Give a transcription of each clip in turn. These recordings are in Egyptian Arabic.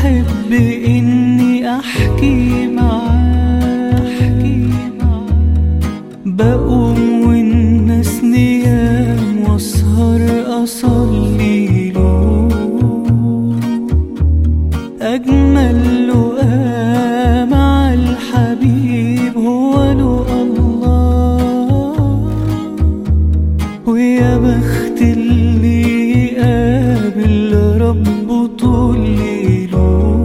بحب إني أحكي معاه أحكي معاه بقوم والناس نيام وأسهر أصلي له أجمل لقاء مع الحبيب هو له الله ويا بخت اللي يقابل ربه طول ليله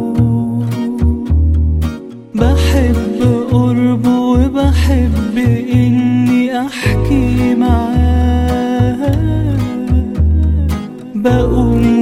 بحب قربه وبحب إني أحكي معاه بقوم